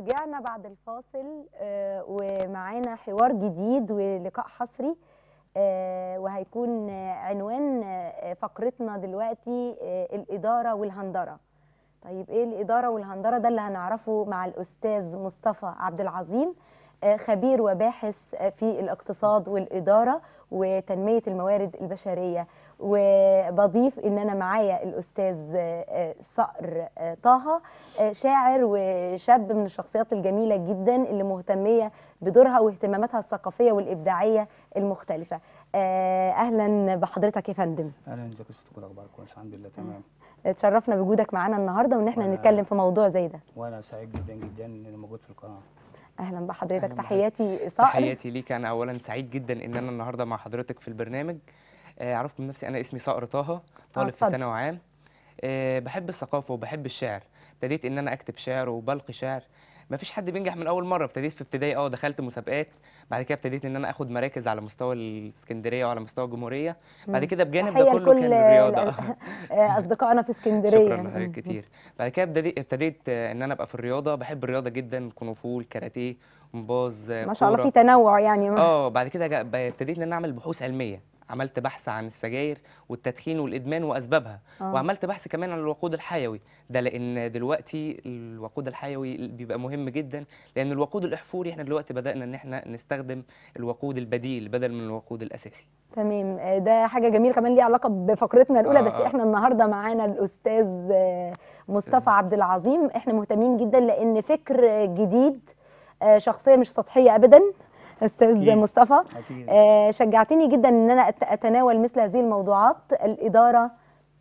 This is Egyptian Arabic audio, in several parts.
ورجعنا بعد الفاصل آه، ومعانا حوار جديد ولقاء حصري آه، وهيكون آه، عنوان آه، فقرتنا دلوقتي آه، الإدارة والهندرة طيب ايه الإدارة والهندرة ده اللي هنعرفه مع الأستاذ مصطفى عبد العظيم آه، خبير وباحث آه، في الاقتصاد والإدارة وتنمية الموارد البشرية وبضيف ان انا معايا الاستاذ آه، آه، صقر آه، طه آه، شاعر وشاب من الشخصيات الجميله جدا اللي مهتميه بدورها واهتماماتها الثقافيه والابداعيه المختلفه آه، اهلا بحضرتك يا فندم اهلا ازيك يا ست كل اخبارك كويس الحمد لله تمام اتشرفنا بوجودك معانا النهارده وان احنا وأنا- نتكلم في موضوع زي ده وانا سعيد جدا جدا ان انا موجود في القناه اهلا بحضرتك أهلاً بحضرتك. تحياتي صقر تحياتي ليك انا اولا سعيد جدا ان انا النهارده مع حضرتك في البرنامج آه، اعرفكم نفسي انا اسمي صقر طه طالب في اتفضل. ثانوي عام آه، بحب الثقافه وبحب الشعر ابتديت ان انا اكتب شعر وبلقي شعر ما فيش حد بينجح من اول مره ابتديت في ابتدائي اه دخلت مسابقات بعد كده ابتديت ان انا اخد مراكز على مستوى الاسكندريه وعلى مستوى الجمهوريه بعد مم. كده بجانب تحية ده كله لكل كان الرياضه ال- آه، اصدقائنا في اسكندريه شكرا لحضرتك مم. كتير بعد كده ابتديت ابتديت آه، ان انا ابقى في الرياضه بحب الرياضه جدا كونغ الكاراتيه مباز آه، ما شاء الله كورة. في تنوع يعني اه بعد كده جا- ب- ابتديت ان انا اعمل بحوث علميه عملت بحث عن السجاير والتدخين والادمان واسبابها آه. وعملت بحث كمان عن الوقود الحيوي ده لان دلوقتي الوقود الحيوي بيبقى مهم جدا لان الوقود الاحفوري احنا دلوقتي بدانا ان احنا نستخدم الوقود البديل بدل من الوقود الاساسي تمام آه، ده حاجه جميله كمان ليها علاقه بفقرتنا الاولى آه، بس آه. احنا النهارده معانا الاستاذ آه، مصطفى مصطفى. عبد العظيم احنا مهتمين جدا لان فكر آه، جديد آه، شخصيه مش سطحيه ابدا استاذ أكيد. مصطفى اكيد آه، شجعتني جدا ان انا أت- اتناول مثل هذه الموضوعات الاداره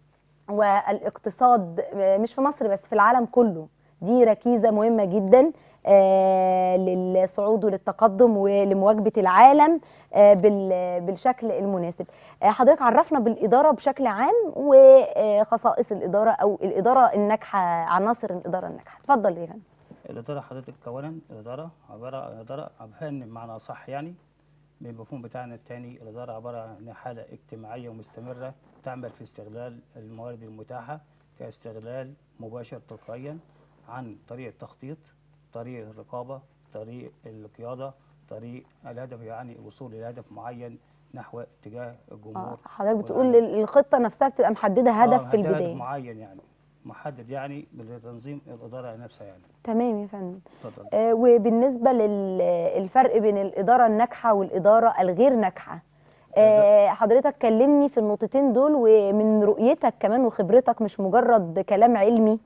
والاقتصاد آه، مش في مصر بس في العالم كله دي ركيزه مهمه جدا آه، للصعود وللتقدم ولمواجبه العالم آه، بال- بالشكل المناسب آه، حضرتك عرفنا بالاداره بشكل عام وخصائص الاداره او الاداره الناجحه عناصر الاداره الناجحه اتفضل يا فندم الاداره حضرتك اولا الاداره عباره عن اداره عن بمعنى صح يعني بالمفهوم بتاعنا الثاني الاداره عباره عن حاله اجتماعيه ومستمره تعمل في استغلال الموارد المتاحه كاستغلال مباشر تلقائيا عن طريق التخطيط طريق الرقابه طريق القياده طريق الهدف يعني الوصول الى هدف معين نحو اتجاه الجمهور آه، حضرتك بتقول والعمل. الخطه نفسها بتبقى محدده هدف آه، في البدايه هدف معين يعني محدد يعني بتنظيم الاداره نفسها يعني تمام يا فندم اتفضل آه، وبالنسبه للفرق بين الاداره الناجحه والاداره الغير ناجحه آه، حضرتك كلمني في النقطتين دول ومن رؤيتك كمان وخبرتك مش مجرد كلام علمي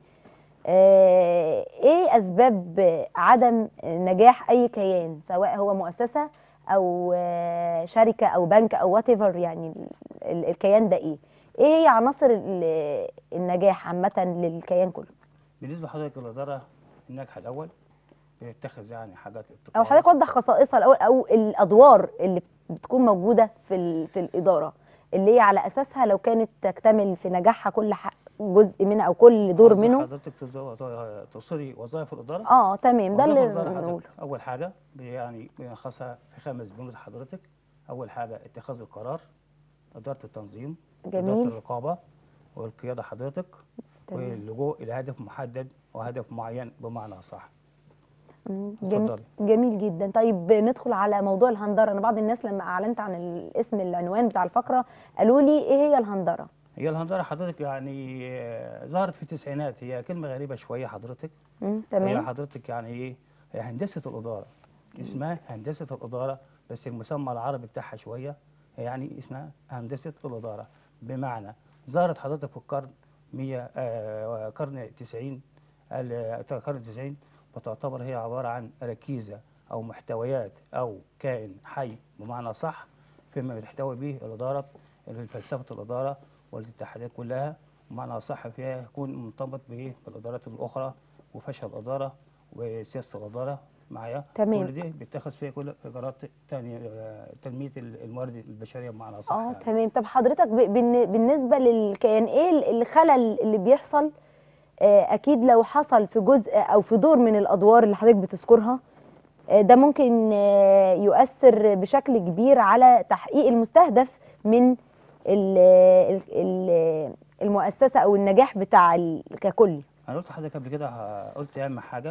آه، ايه اسباب عدم نجاح اي كيان سواء هو مؤسسه او آه، شركه او بنك او وات يعني ال- ال- الكيان ده ايه ايه هي عناصر ال- النجاح عامه للكيان كله بالنسبه لحضرتك الاداره الناجحه الاول بتتخذ يعني حاجات او ابتكارية. حضرتك وضح خصائصها الاول او الادوار اللي بتكون موجوده في ال- في الاداره اللي هي على اساسها لو كانت تكتمل في نجاحها كل ح- جزء منها او كل دور قصدي منه حضرتك تزو- تقصدي وظائف الاداره اه تمام ده وظائف اللي الإدارة بنقوله حضرتك اول حاجه يعني بنلخصها في خمس بنود حضرتك اول حاجه اتخاذ القرار اداره التنظيم اداره جميل الرقابه والقياده حضرتك تمام. واللجوء الى هدف محدد وهدف معين بمعنى صح مم، جميل, اتفضلي. جميل جدا طيب ندخل على موضوع الهندره انا بعض الناس لما اعلنت عن الاسم العنوان بتاع الفقره قالوا لي ايه هي الهندره هي الهندره حضرتك يعني آه، ظهرت في التسعينات هي كلمه غريبه شويه حضرتك مم، هي تمام حضرتك يعني ايه هي هندسه الاداره اسمها هندسه الاداره بس المسمى العربي بتاعها شويه يعني اسمها هندسه الاداره بمعنى ظهرت حضرتك في القرن 100 آه قرن 90 ال- قرن 90 وتعتبر هي عباره عن ركيزه او محتويات او كائن حي بمعنى صح فيما بتحتوي به الاداره فلسفه الاداره والاتحادات كلها بمعنى صح فيها يكون مرتبط بايه بالادارات الاخرى وفشل الاداره وسياسه الاداره معايا تمام. كل دي بيتخذ فيها كل اجراءات تانية آه، تنميه الموارد البشريه بمعنى صح اه يعني. تمام طب حضرتك ب- بالن- بالنسبه للكيان ايه الخلل اللي بيحصل آه، اكيد لو حصل في جزء او في دور من الادوار اللي حضرتك بتذكرها آه، ده ممكن آه، يؤثر بشكل كبير على تحقيق المستهدف من ال- ال- ال- المؤسسه او النجاح بتاع ال- ككل انا قلت لحضرتك قبل كده ه- قلت اهم حاجه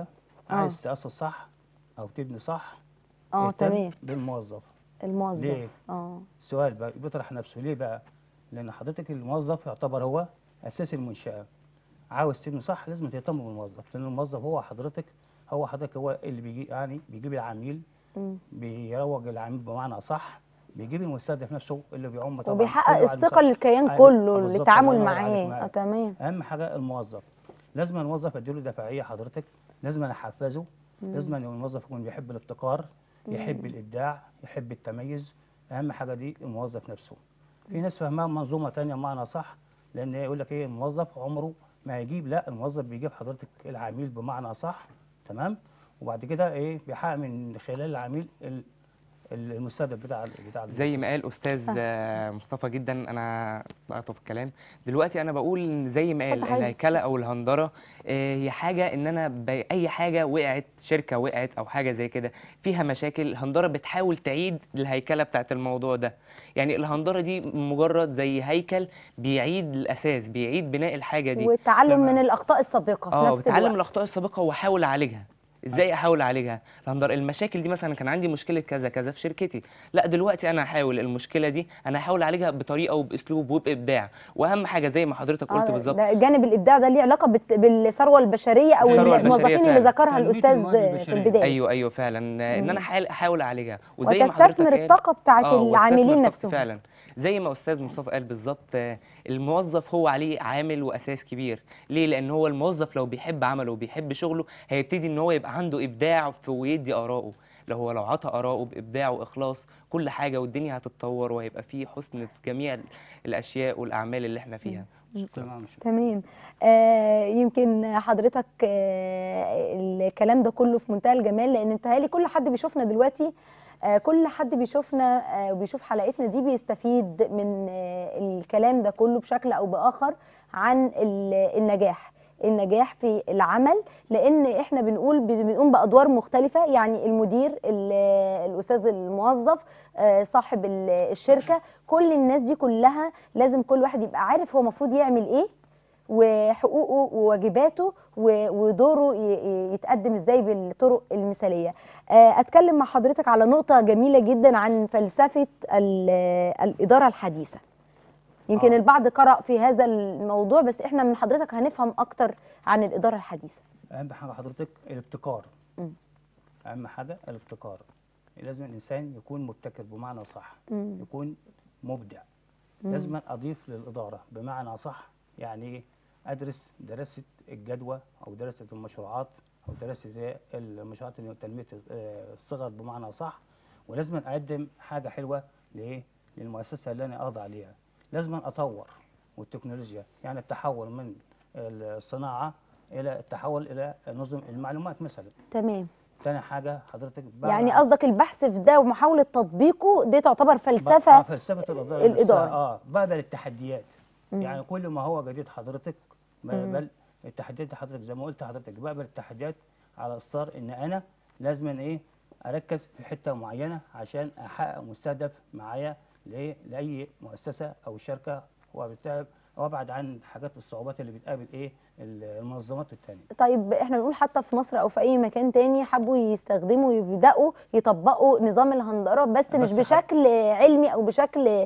عايز تاسس صح او تبني صح اه اهتم تمام بالموظف الموظف ليه؟ اه السؤال بقى بيطرح نفسه ليه بقى؟ لأن حضرتك الموظف يعتبر هو أساس المنشأة. عاوز تبني صح لازم تهتم بالموظف، لأن الموظف هو حضرتك هو حضرتك هو اللي بيجي يعني بيجيب العميل مم. بيروج العميل بمعنى صح بيجيب المستهدف نفسه اللي بيعم طبعا وبيحقق كله على الثقه المسا- للكيان أيوة، كله بالظبط، للتعامل الله ينور عليك معاه معايا. اه تمام اهم حاجه الموظف لازم الموظف اديله دفاعيه حضرتك لازم أنا احفزه لازم أن الموظف يكون بيحب الابتكار يحب الابداع يحب التميز اهم حاجه دي الموظف نفسه في ناس فاهمها منظومه تانية بمعنى صح لان يقول لك ايه الموظف عمره ما هيجيب لا الموظف بيجيب حضرتك العميل بمعنى صح تمام وبعد كده ايه بيحقق من خلال العميل ال- ال- المستهدف بتاع بتاع زي ما المؤسسة. قال استاذ آه، مصطفى جدا انا بقطع في الكلام دلوقتي انا بقول إن زي ما قال اتفضل حضرتك. الهيكله او الهندره آه، هي حاجه ان انا ب... اي حاجه وقعت شركه وقعت او حاجه زي كده فيها مشاكل الهندره بتحاول تعيد الهيكله بتاعت الموضوع ده يعني الهندره دي مجرد زي هيكل بيعيد الاساس بيعيد بناء الحاجه دي والتعلم تمام. من الاخطاء السابقه في اه نفس بتعلم الوقت الاخطاء السابقه واحاول اعالجها ازاي احاول اعالجها الهندر المشاكل دي مثلا كان عندي مشكله كذا كذا في شركتي لا دلوقتي انا هحاول المشكله دي انا هحاول اعالجها بطريقه وباسلوب وبابداع واهم حاجه زي ما حضرتك قلت آه، بالظبط ده جانب الابداع ده ليه علاقه بالت- بالثروه البشريه او الثروة الموظفين البشرية اللي فعلا. ذكرها تنمية الاستاذ الموارد في البشرية. البدايه ايوه ايوه فعلا ان انا احاول احاول اعالجها وزي ما حضرتك وتستثمر قال الطاقه بتاعت آه، واستثمر العاملين طاقتي نفسهم فعلا زي ما استاذ مصطفى قال بالظبط آه، الموظف هو عليه عامل واساس كبير ليه لان هو الموظف لو بيحب عمله وبيحب شغله هيبتدي ان هو يبقى عنده ابداع في ويدي اراءه لو هو لو عطى اراءه بابداع واخلاص كل حاجه والدنيا هتتطور وهيبقى فيه حسن في جميع الاشياء والاعمال اللي احنا فيها تمام تمام آه يمكن حضرتك آه الكلام ده كله في منتهى الجمال لان متهيألي كل حد بيشوفنا دلوقتي آه كل حد بيشوفنا آه وبيشوف حلقتنا دي بيستفيد من آه الكلام ده كله بشكل او باخر عن ال- النجاح النجاح في العمل لان احنا بنقول بنقوم بادوار مختلفه يعني المدير ال- الاستاذ الموظف آه، صاحب ال- الشركه كل الناس دي كلها لازم كل واحد يبقى عارف هو المفروض يعمل ايه وحقوقه وواجباته و- ودوره ي- ي- يتقدم ازاي بالطرق المثاليه آه، اتكلم مع حضرتك على نقطه جميله جدا عن فلسفه ال- الاداره الحديثه يمكن آه. البعض قرأ في هذا الموضوع بس احنا من حضرتك هنفهم اكتر عن الاداره الحديثه اهم حاجه حضرتك الابتكار مم. اهم حاجه الابتكار لازم الانسان يكون مبتكر بمعنى صح مم. يكون مبدع مم. لازم اضيف للاداره بمعنى صح يعني ايه ادرس دراسه الجدوى او دراسه المشروعات او دراسه المشروعات اللي تنميه آه، الصغر بمعنى صح ولازم اقدم حاجه حلوه لايه للمؤسسه اللي انا اخضع ليها لازم اطور والتكنولوجيا يعني التحول من الصناعه الى التحول الى نظم المعلومات مثلا تمام تاني حاجه حضرتك بعد يعني عن- قصدك البحث في ده ومحاوله تطبيقه دي تعتبر آه فلسفه فلسفه الاداره الإدارة. نفسها، اه بقبل التحديات مم. يعني كل ما هو جديد حضرتك مم. بقبل التحديات دي حضرتك زي ما قلت حضرتك بقبل التحديات على اصرار ان انا لازم ايه اركز في حته معينه عشان احقق مستهدف معايا لايه لاي مؤسسه او شركه وبالتالي وابعد عن حاجات الصعوبات اللي بتقابل ايه المنظمات التانيه طيب احنا نقول حتى في مصر او في اي مكان تاني حبوا يستخدموا يبداوا يطبقوا نظام الهندره بس, مش بس حد- بشكل علمي او بشكل آه،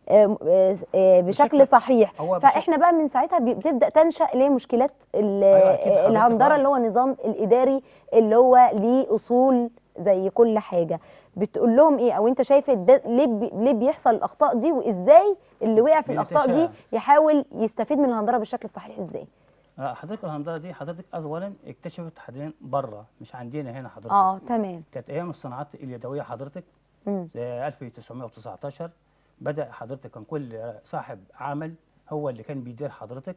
آه، آه، بشكل بشكل- صحيح هو بشكل- فاحنا بقى من ساعتها بي- بتبدا تنشا ليه مشكلات ال- أيوة أكيد حضرتك الهندره آه. اللي هو النظام الاداري اللي هو ليه اصول زي كل حاجه بتقول لهم ايه او انت شايف الد- ليه بي- ليه بيحصل الاخطاء دي وازاي اللي وقع في الاخطاء دي بنتشائم. يحاول يستفيد من الهندره بالشكل الصحيح ازاي آه، حضرتك الهندره دي حضرتك اولا اكتشفت حاليا بره مش عندنا هنا حضرتك اه تمام كانت ايام الصناعات اليدويه حضرتك مم. زي 1919 بدا حضرتك كان كل صاحب عمل هو اللي كان بيدير حضرتك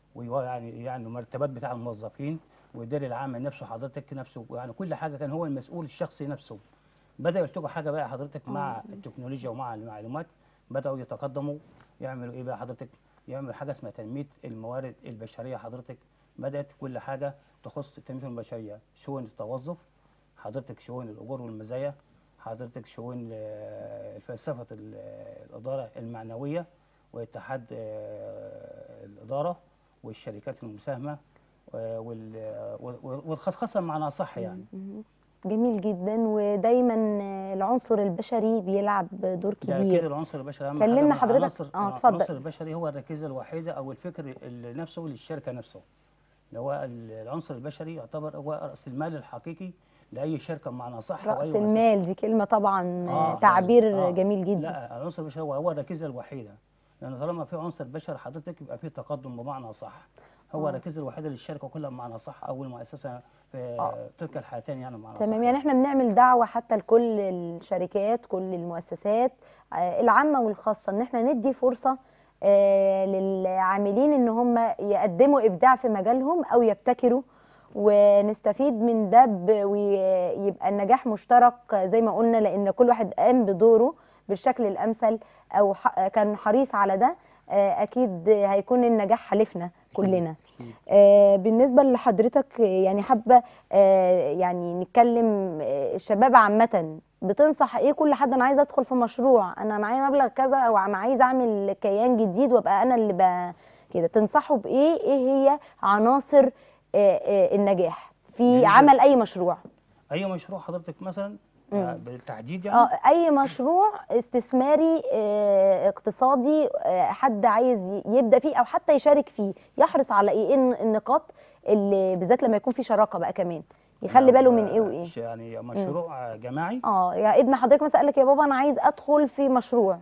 ويعني يعني المرتبات بتاع الموظفين ويدير العمل نفسه حضرتك نفسه يعني كل حاجه كان هو المسؤول الشخصي نفسه بدا يلتقوا حاجه بقى حضرتك مع التكنولوجيا ومع المعلومات بداوا يتقدموا يعملوا ايه بقى حضرتك يعملوا حاجه اسمها تنميه الموارد البشريه حضرتك بدات كل حاجه تخص تنميه البشريه شؤون التوظف حضرتك شؤون الاجور والمزايا حضرتك شؤون آه، فلسفه ال- آه، الاداره المعنويه واتحاد آه، الاداره والشركات المساهمه آه، وال- وال- والخصخصه بمعنى صح يعني مم. جميل جدا ودايما العنصر البشري بيلعب دور ده كبير اكيد العنصر البشري اهم كلمنا حاجة من حضرتك- العناصر آه، اتفضل. العنصر البشري هو الركيزه الوحيده او الفكر اللي نفسه للشركه نفسه اللي هو ال- العنصر البشري يعتبر هو راس المال الحقيقي لاي شركه بمعنى صح رأس واي مؤسسة. المال دي كلمة طبعا آه، تعبير فعلا. آه. جميل جدا لا العنصر البشري هو هو الركيزه الوحيده لان طالما في عنصر بشري حضرتك يبقى في تقدم بمعنى صح هو آه. الركيزه الوحيده للشركه كلها بمعنى صح او المؤسسه في آه. تلك الحالتين يعني بمعنى صح تمام يعني احنا بنعمل دعوة حتى لكل الشركات كل المؤسسات آه، العامة والخاصة ان احنا ندي فرصة آه، للعاملين ان هم يقدموا ابداع في مجالهم او يبتكروا ونستفيد من ده ب- ويبقى النجاح مشترك زي ما قلنا لان كل واحد قام بدوره بالشكل الامثل او ح- كان حريص على ده آه، اكيد هيكون النجاح حلفنا كلنا أكيد. آه، بالنسبة لحضرتك آه، يعني حابة آه، يعني نتكلم آه، الشباب عامة بتنصح ايه كل حد انا عايز ادخل في مشروع انا معايا مبلغ كذا او عم عايز اعمل كيان جديد وابقى انا اللي ب... كده تنصحوا بايه ايه هي عناصر آه، آه، النجاح في بالنسبة- عمل اي مشروع اي مشروع حضرتك مثلا مم. آه، بالتحديد يعني اه اي مشروع استثماري آه، اقتصادي آه، حد عايز ي- يبدا فيه او حتى يشارك فيه يحرص على ايه الن- النقاط اللي بالذات لما يكون في شراكه بقى كمان يخلي لو، باله من ايه آه، وايه ش- يعني مشروع جماعي اه يا ابن حضرتك مثلا قال لك يا بابا انا عايز ادخل في مشروع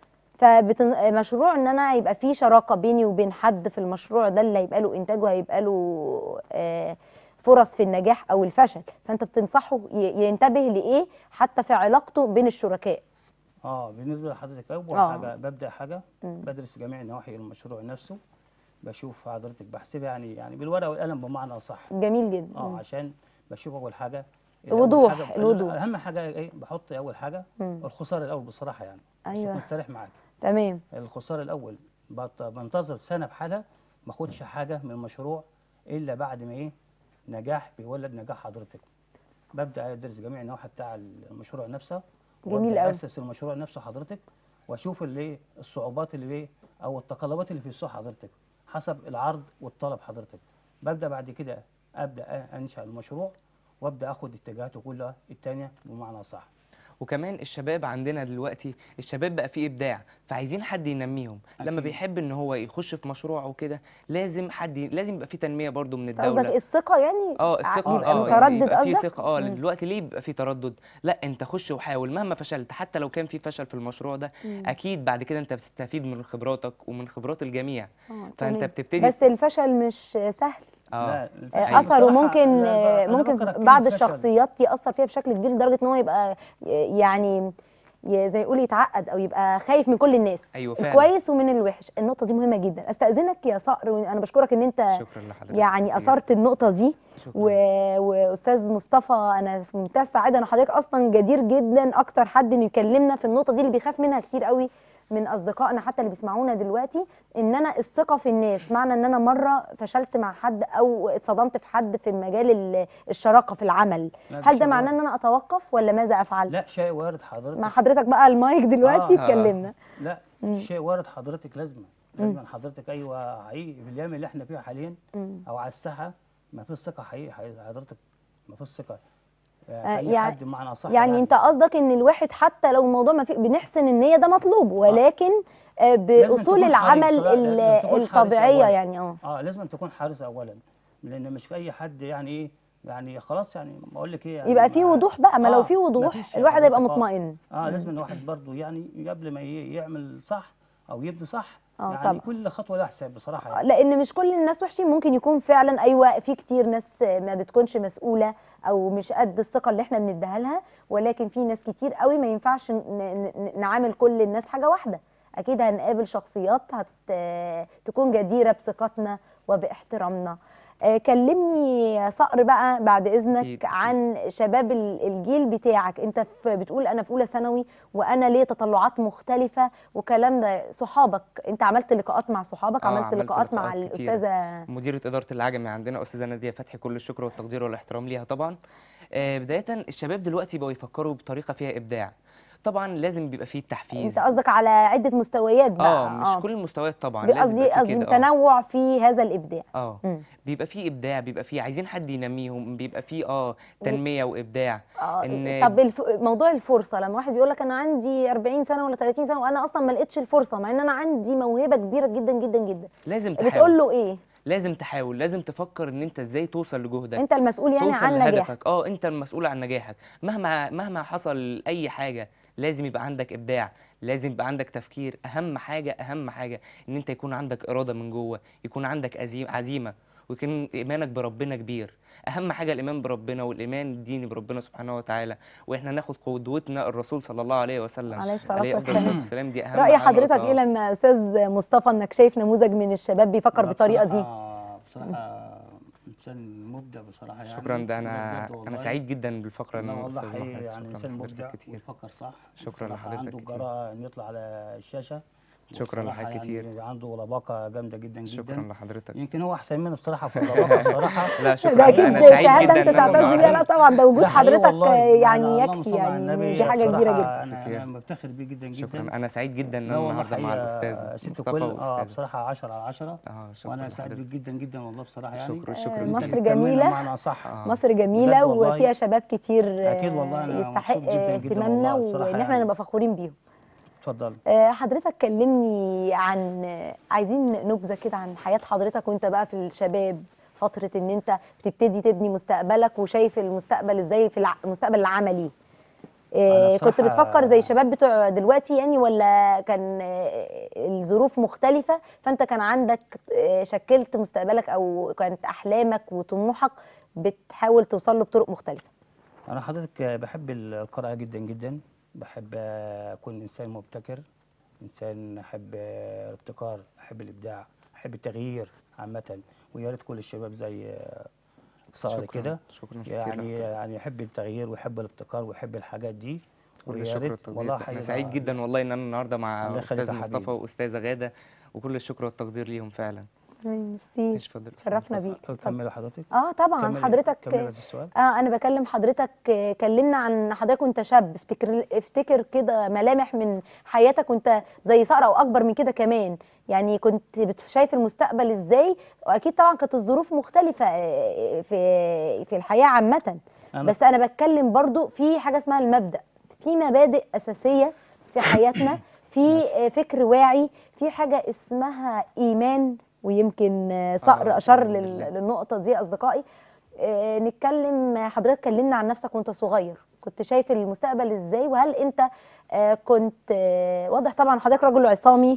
فمشروع ان انا يبقى في شراكه بيني وبين حد في المشروع ده اللي هيبقى له انتاج وهيبقى له آه، فرص في النجاح او الفشل فانت بتنصحه ي- ينتبه لايه حتى في علاقته بين الشركاء اه بالنسبه لحضرتك اول آه. حاجه ببدا حاجه مم. بدرس جميع نواحي المشروع نفسه بشوف حضرتك بحسبها يعني يعني بالورقه والقلم بمعنى صح جميل جدا اه مم. عشان بشوف اول حاجه الوضوح، أول حاجة الوضوح. اهم حاجه ايه بحط اول حاجه مم. الخساره الاول بصراحه يعني عشان أيوة. اكون صريح معاك تمام الخساره الاول بط- بنتظر سنه بحالها ما اخدش حاجه من المشروع الا بعد ما ايه نجاح بيولد نجاح حضرتك ببدا ادرس جميع النواحي بتاع المشروع نفسه جميل وابدا أوي. اسس المشروع نفسه حضرتك واشوف اللي إيه الصعوبات اللي ايه او التقلبات اللي في السوق حضرتك حسب العرض والطلب حضرتك ببدا بعد كده ابدا أ- انشا المشروع وابدا اخد اتجاهاته كلها التانيه بمعنى صح وكمان الشباب عندنا دلوقتي الشباب بقى فيه ابداع فعايزين حد ينميهم لما أكيد. بيحب ان هو يخش في مشروع او كده لازم حد ي... لازم يبقى فيه تنميه برضو من قصدك الدوله الثقه يعني اه ع- الثقه يبقى اه متردد يبقى في قصدك ثقه اه مم. دلوقتي ليه بيبقى في تردد لا انت خش وحاول مهما فشلت حتى لو كان في فشل في المشروع ده مم. اكيد بعد كده انت بتستفيد من خبراتك ومن خبرات الجميع آه، فانت تمام. بتبتدي بس الفشل مش سهل اه لا، آه، الفشل اثره بصراحة ممكن أنا ب- آه، أنا ممكن بكره كلمة بعض فشل. الشخصيات ياثر فيها بشكل كبير لدرجه ان هو يبقى آه، يعني ي- زي ما يقول يتعقد او يبقى خايف من كل الناس ايوه فعلا الكويس ومن الوحش النقطه دي مهمه جدا استاذنك يا صقر وانا بشكرك ان انت شكرا لحضرتك يعني كتير. اثرت النقطه دي شكراً. و... واستاذ مصطفى انا في منتهى السعاده ان حضرتك اصلا جدير جدا اكتر حد انه يكلمنا في النقطه دي اللي بيخاف منها كتير قوي من اصدقائنا حتى اللي بيسمعونا دلوقتي ان انا الثقه في الناس معنى ان انا مره فشلت مع حد او اتصدمت في حد في مجال ال- الشراكه في العمل لا، هل ده شيء معناه ان وارد. انا اتوقف ولا ماذا افعل لا شيء وارد حضرتك مع حضرتك بقى المايك دلوقتي آه. اتكلمنا لا مم. شيء وارد حضرتك لازم لازم حضرتك ايوه حقيقي في الايام اللي احنا فيها حاليا مم. او على الساحه ما فيش ثقه حقيقي حقيقي حضرتك ما فيش ثقه آه، آه، اي يعني- حد بمعنى صح يعني انت قصدك ان الواحد حتى لو الموضوع ما فيه بنحسن النيه ده مطلوب ولكن آه، باصول تكون العمل حريص، لا، ال- لازم تكون حريص الطبيعيه أولاً. يعني اه اه لازم تكون حارس اولا لان مش اي حد يعني ايه يعني خلاص يعني بقول لك ايه يعني يبقى في ما- وضوح بقى ما لو آه، في وضوح مفيش الواحد هيبقى حضرتك، آه. مطمئن اه لازم الواحد برضه يعني قبل ما ي- يعمل صح او يبني صح آه، يعني طبعاً. كل خطوه لها حساب بصراحه يعني. لان مش كل الناس وحشين ممكن يكون فعلا ايوه في كتير ناس ما بتكونش مسؤوله او مش قد الثقه اللي احنا بنديها لها ولكن في ناس كتير قوي ما ينفعش ن- ن- نعامل كل الناس حاجه واحده اكيد هنقابل شخصيات هت تكون جديره بثقتنا وباحترامنا آه، كلمني يا صقر بقى بعد اذنك أكيد، أكيد. عن شباب ال- الجيل بتاعك انت في بتقول انا في اولى ثانوي وانا ليه تطلعات مختلفه وكلام ده صحابك انت عملت لقاءات مع صحابك آه، عملت عملت لقاءات مع لقاءات كتيرة. الاستاذه مديرة إدارة العجمي عندنا أستاذة نادية فتحي كل الشكر والتقدير والاحترام ليها طبعا آه، بداية الشباب دلوقتي بقوا يفكروا بطريقة فيها إبداع طبعا لازم بيبقى فيه التحفيز انت قصدك على عده مستويات بقى اه مش كل المستويات طبعا بي- لازم قصدي يبقى قصدي فيه كده آه. تنوع في هذا الابداع اه مم. بيبقى فيه ابداع بيبقى فيه عايزين حد ينميهم بيبقى فيه اه تنميه وابداع آه، إن- طب الف... موضوع الفرصه لما واحد بيقول لك انا عندي 40 سنه ولا 30 سنه وانا اصلا ما لقيتش الفرصه مع ان انا عندي موهبه كبيره جدا جدا جدا لازم بتقول تحاول له ايه لازم تحاول لازم تفكر ان انت ازاي توصل لجهدك انت المسؤول يعني توصل عن نجاحك لهدفك اه انت المسؤول عن نجاحك مهما مهما حصل اي حاجه لازم يبقى عندك ابداع لازم يبقى عندك تفكير اهم حاجه اهم حاجه ان انت يكون عندك اراده من جوه يكون عندك عزيم- عزيمه ويكون ايمانك بربنا كبير اهم حاجه الايمان بربنا والايمان الديني بربنا سبحانه وتعالى واحنا ناخد قدوتنا الرسول صلى الله عليه وسلم عليه الصلاة عليه افضل والسلام. الصلاه والسلام دي اهم راي أهم حضرتك نقطة. ايه لما استاذ مصطفى انك شايف نموذج من الشباب بيفكر لا بالطريقه دي بصراحة- بصراحة انسان مبدع بصراحه يعني شكرا ده ده انا بجد والله. انا سعيد جدا بالفقره لا ان والله استاذ حقيقي محمد يعني شكرا انسان لحضرتك مبدع كتير ويفكر صح شكرا بصراحة لحضرتك عنده كتير. جرأة انه يطلع على الشاشه شكرا وبصراحة لحضرتك كتير. يعني عنده لباقه جامده جدا جدا شكرا لحضرتك يمكن هو احسن مني بصراحه في اللباقه بصراحه لا شكرا ده اكيد انا سعيد شهاده جدا انت ان انا تعتز بيها لا النهارده طبعا ده وجود ده حقيقي حضرتك والله. يعني اللهم يكفي صل على يعني النبي. دي حاجه كبيره بصراحة جدا انا كتير. انا بفتخر بيه جدا جدا شكرا انا سعيد جدا ان لا انا والله النهارده مع حقيقة الاستاذ ست مصطفى كل اه والاستاذ بصراحه 10 على 10 اه شكرا وانا سعيد لحضرتك بيك جدا جدا والله بصراحه يعني شكرا آه، شكرا مصر جدا جميلة. معنا صح آه. مصر جميله بجد والله. وفيها شباب كتير آه، أكيد والله أنا يستحق مبسوط جداً جداً اهتمامنا والله بصراحة وان احنا يعني. نبقى فخورين بيهم اتفضل آه، حضرتك كلمني عن آه، عايزين نبذه كده عن حياه حضرتك وانت بقى في الشباب فتره ان انت بتبتدي تبني مستقبلك وشايف المستقبل ازاي في الع- المستقبل العملي آه، أنا كنت بصراحة- بتفكر زي الشباب بتوع دلوقتي يعني ولا كان آه، الظروف مختلفة فأنت كان عندك آه، شكلت مستقبلك أو كانت أحلامك وطموحك بتحاول توصل له بطرق مختلفة انا حضرتك بحب القراءه جدا جدا بحب اكون انسان مبتكر انسان احب الابتكار احب الابداع احب التغيير عامه ويا ريت كل الشباب زي صار شكرا كده شكرا كتير يعني لحضرتك. يعني يحب التغيير ويحب الابتكار ويحب الحاجات دي كل ويا الشكر ريت والتقدير ده. انا حقيقة سعيد جدا والله ان انا النهارده مع الله يخليك استاذ يا مصطفى حبيبي. واستاذه غاده وكل الشكر والتقدير ليهم فعلا ميرسي ماشي اتفضل أستاذ شرفنا مصطفى. بيك اتفضل. كملوا حضرتك اه طبعا كملي- حضرتك كملي بس السؤال اه انا بكلم حضرتك آه، كلمنا عن حضرتك وانت شاب افتكر افتكر كده ملامح من حياتك وانت زي صقر او اكبر من كده كمان يعني كنت بت- شايف المستقبل ازاي واكيد طبعا كانت الظروف مختلفه آه، في في الحياه عامه أنا- بس انا بتكلم برضو في حاجه اسمها المبدا في مبادئ اساسيه في حياتنا في ماشي. آه، فكر واعي في حاجه اسمها ايمان ويمكن آه، صقر آه، اشار الحمد لل- لله. للنقطه دي يا اصدقائي آه، نتكلم حضرتك كلمنا عن نفسك وانت صغير كنت شايف المستقبل ازاي وهل انت آه، كنت آه، واضح طبعا حضرتك رجل عصامي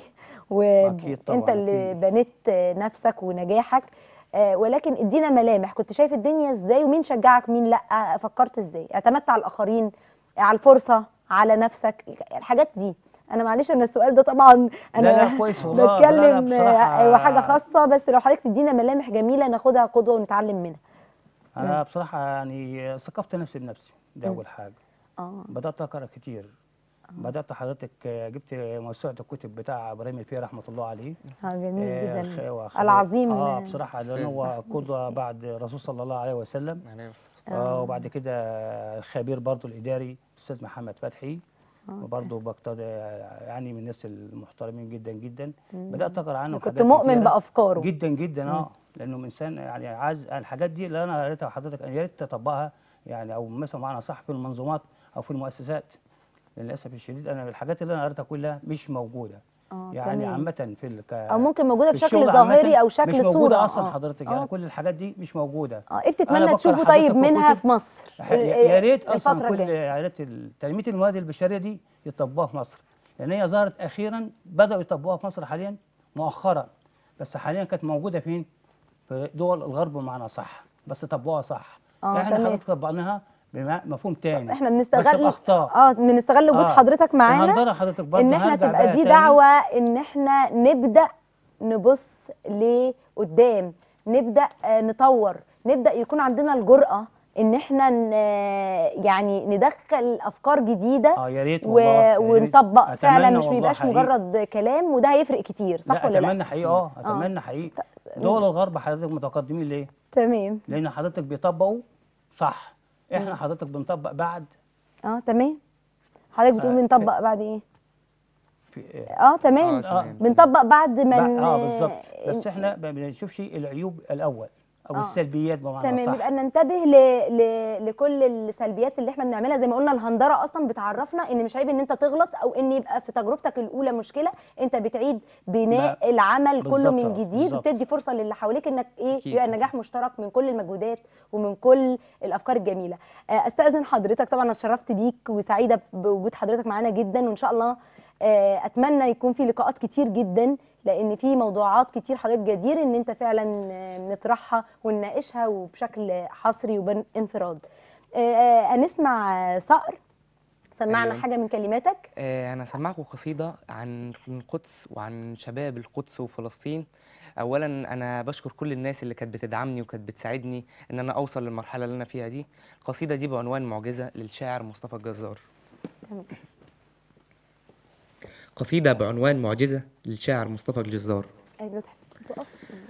أكيد طبعاً، وانت اللي أكيد. بنيت آه، نفسك ونجاحك آه، ولكن ادينا ملامح كنت شايف الدنيا ازاي ومين شجعك مين لا فكرت ازاي اعتمدت على الاخرين على الفرصه على نفسك الحاجات دي انا معلش ان السؤال ده طبعا انا لا لا كويس والله لا لا بتكلم بصراحة ايوه حاجه خاصه بس لو حضرتك تدينا ملامح جميله ناخدها قدوه ونتعلم منها انا بصراحه يعني ثقفت نفسي بنفسي ده مم. اول حاجه اه بدات اقرا كتير بدات حضرتك جبت موسوعه الكتب بتاع ابراهيم الفقي رحمه الله عليه آه، جميل آه، جدا خ- وخ- العظيم اه بصراحه لان أستاذ هو قدوه بعد الرسول صلى الله عليه وسلم يعني بس- بس- آه وبعد كده الخبير برضو الاداري الاستاذ محمد فتحي وبرضه بقتدي يعني من الناس المحترمين جدا جدا بدات اقرا عنه كنت حاجات مؤمن كتيرة. بافكاره جدا جدا اه لانه انسان يعني عايز الحاجات دي اللي انا قريتها حضرتك يا ريت تطبقها يعني او مثلا معنا صح في المنظومات او في المؤسسات للاسف الشديد انا الحاجات اللي انا قريتها كلها مش موجوده اه يعني تمام. عامه في ال- ك- او ممكن موجوده في بشكل الشغل عامة ظاهري او شكل مش صوره موجوده اصلا آه. حضرتك آه. يعني كل الحاجات دي مش موجوده اه ايه أنا بتتمنى بقرأ تشوفه حضرتك طيب في منها كتب. في مصر يا ريت اصلا الفترة كل الجاية. يا ريت ال- تنميه الموارد البشريه دي يطبقوها في مصر لان هي ظهرت اخيرا بداوا يطبقوها في مصر حاليا مؤخرا بس حاليا كانت موجوده فين؟ في دول الغرب بمعنى صح بس طبقوها صح آه، احنا تمام. حضرتك طبقناها بمفهوم تاني احنا بس بنستغل باخطاء اه بنستغل وجود آه. حضرتك معانا الهندرة حضرتك برضه ان احنا هرجع تبقى بقى دي تاني. دعوه ان احنا نبدا نبص لقدام نبدا آه، نطور نبدا يكون عندنا الجرأه ان احنا ن- يعني ندخل افكار جديده اه يا ريت و... والله يا ريت. ونطبق أتمنى فعلا مش والله بيبقاش حقيقي. مجرد كلام وده هيفرق كتير صح لا ولا لا اتمنى حقيقي اه اتمنى حقيقي دول الغرب حضرتك متقدمين ليه؟ تمام لان حضرتك بيطبقوا صح احنا حضرتك بنطبق بعد اه تمام حضرتك بتقول آه، بنطبق بعد ايه في اه تمام آه، تمام. بنطبق بعد ما بع- ن- اه بالظبط بس احنا ما بنشوفش العيوب الاول او آه. السلبيات بمعنى تمام صح يبقى ننتبه ل... ل... لكل السلبيات اللي احنا بنعملها زي ما قلنا الهندره اصلا بتعرفنا ان مش عيب ان انت تغلط او ان يبقى في تجربتك الاولى مشكله انت بتعيد بناء العمل كله بالظبط، من آه، جديد بالظبط. وبتدي فرصه للي حواليك انك ايه أكيد، يبقى أكيد. نجاح مشترك من كل المجهودات ومن كل الافكار الجميله آه، استاذن حضرتك طبعا انا اتشرفت بيك وسعيده بوجود حضرتك معانا جدا وان شاء الله آه، اتمنى يكون في لقاءات كتير جدا لان في موضوعات كتير حضرتك جدير ان انت فعلا آه، نطرحها ونناقشها وبشكل حصري وبانفراد آه، آه، هنسمع آه، صقر سمعنا أيوة. حاجه من كلماتك آه، أنا سمعكم قصيدة عن القدس وعن شباب القدس وفلسطين أولا أنا بشكر كل الناس اللي كانت بتدعمني وكانت بتساعدني إن أنا أوصل للمرحلة اللي أنا فيها دي القصيدة دي بعنوان معجزة للشاعر مصطفى الجزار تمام. قصيدة بعنوان معجزة للشاعر مصطفى الجزار آه، لو تحب تقف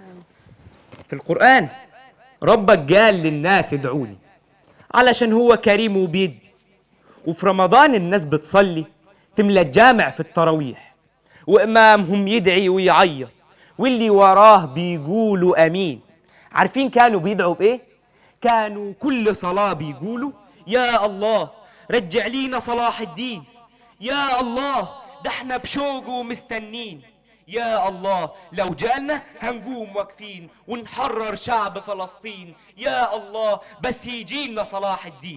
في القرآن ربك قال للناس ادعوني علشان هو كريم وبيدي وفي رمضان الناس بتصلي تملى الجامع في التراويح وإمامهم يدعي ويعيط واللي وراه بيقولوا أمين عارفين كانوا بيدعوا بإيه؟ كانوا كل صلاة بيقولوا يا الله رجع لينا صلاح الدين يا الله ده احنا بشوق ومستنين يا الله لو جالنا هنقوم واقفين ونحرر شعب فلسطين يا الله بس يجينا صلاح الدين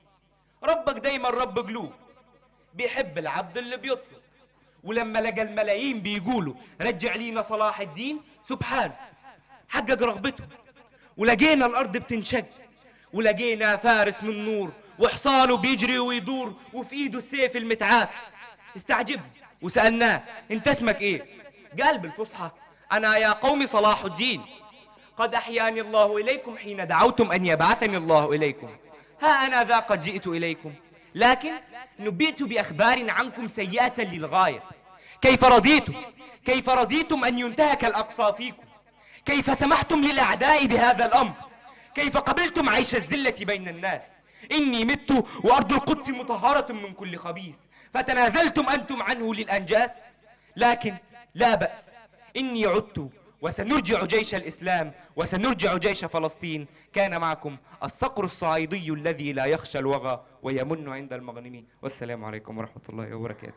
ربك دايما رب قلوب بيحب العبد اللي بيطلب ولما لقى الملايين بيقولوا رجع لينا صلاح الدين سبحانه حقق رغبته ولقينا الارض بتنشق ولقينا فارس من نور وحصانه بيجري ويدور وفي ايده السيف المتعافي استعجبنا وسالناه انت اسمك ايه قال بالفصحى انا يا قوم صلاح الدين قد احياني الله اليكم حين دعوتم ان يبعثني الله اليكم ها انا ذا قد جئت اليكم لكن نبئت باخبار عنكم سيئه للغايه كيف رضيتم كيف رضيتم ان ينتهك الاقصى فيكم كيف سمحتم للاعداء بهذا الامر كيف قبلتم عيش الذله بين الناس اني مت وارض القدس مطهره من كل خبيث فتنازلتم انتم عنه للانجاس لكن لا باس اني عدت وسنرجع جيش الاسلام وسنرجع جيش فلسطين كان معكم الصقر الصعيدي الذي لا يخشى الوغى ويمن عند المغنمين والسلام عليكم ورحمه الله وبركاته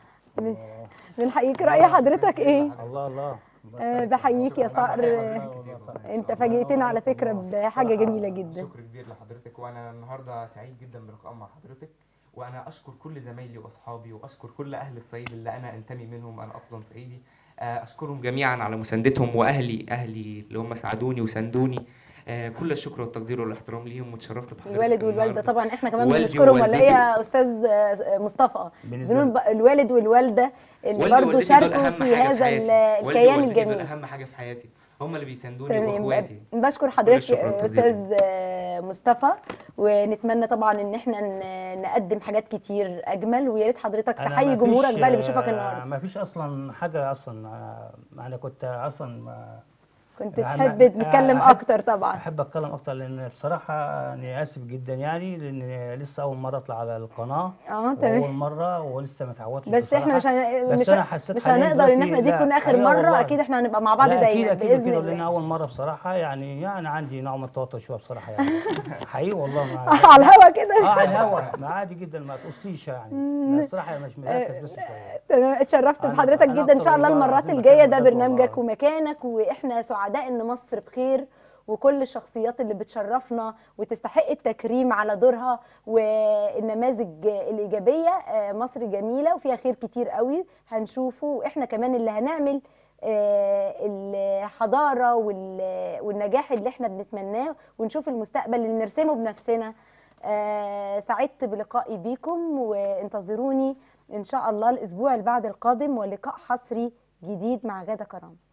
بنحييك راي حضرتك ايه الله الله آه، بحييك يا صقر آه، انت فاجئتنا على فكره بحاجه جميله جدا شكر كبير لحضرتك وانا النهارده سعيد جدا بلقاء مع حضرتك وانا اشكر كل زمايلي واصحابي واشكر كل اهل الصعيد اللي انا انتمي منهم انا اصلا صعيدي آه، اشكرهم جميعا على مساندتهم واهلي اهلي اللي هم ساعدوني وساندوني آه، كل الشكر والتقدير والاحترام ليهم واتشرفت بحضرتك الوالد والوالده النهاردة. طبعا احنا كمان والدي بنشكرهم ولا ووالدتي. ايه يا استاذ آه، مصطفى بالنسبة بنقول لي. بقى الوالد والوالده اللي والدي برضه ووالدتي دول شاركوا أهم في حاجة هذا حياتي. ال- والدي الكيان ووالدتي دول الجميل اهم حاجه في حياتي هم اللي بيساندوني تمام واخواتي بشكر حضرتك الشكر يا والتقدير. استاذ آه، مصطفى ونتمنى طبعا ان احنا ن- نقدم حاجات كتير اجمل ويا ريت حضرتك أنا تحيي ما جمهورك فيش- بقى اللي بيشوفك آه، النهارده ما فيش اصلا حاجه اصلا آه، انا كنت اصلا ما- كنت أنا- تحب أنا نتكلم أحب- اكتر طبعا احب اتكلم اكتر لان بصراحه انا اسف جدا يعني لان لسه اول مره اطلع على القناه اه تمام اول مره ولسه ما اتعودتش بس احنا مش بصراحة. هن... بس مش أنا ه- حسيت مش حاليا هنقدر ان دلوقتي احنا دي لا، تكون اخر أيوة مره والله. اكيد احنا هنبقى مع بعض لا، دايما اكيد اكيد باذن كده لان الله اول مره بصراحه يعني يعني عندي نوع من التوتر شويه بصراحه يعني حقيقي والله ما على الهوا كده اه على الهوا ما عادي جدا ما تقصيش يعني أنا الصراحه مش مركز بس شويه تمام اتشرفت أنا- بحضرتك أنا جدا ان أكتر شاء الله والله المرات العظيم الجايه بحبك ده بجد برنامجك والله. ومكانك واحنا سعداء ان مصر بخير وكل الشخصيات اللي بتشرفنا وتستحق التكريم على دورها والنماذج الايجابيه آه، مصر جميله وفيها خير كتير قوي هنشوفه واحنا كمان اللي هنعمل آه، الحضاره وال- والنجاح اللي احنا بنتمناه ونشوف المستقبل اللي نرسمه بنفسنا آه، سعدت بلقائي بيكم وانتظروني ان شاء الله الاسبوع اللي بعد القادم ولقاء حصري جديد مع غاده كرم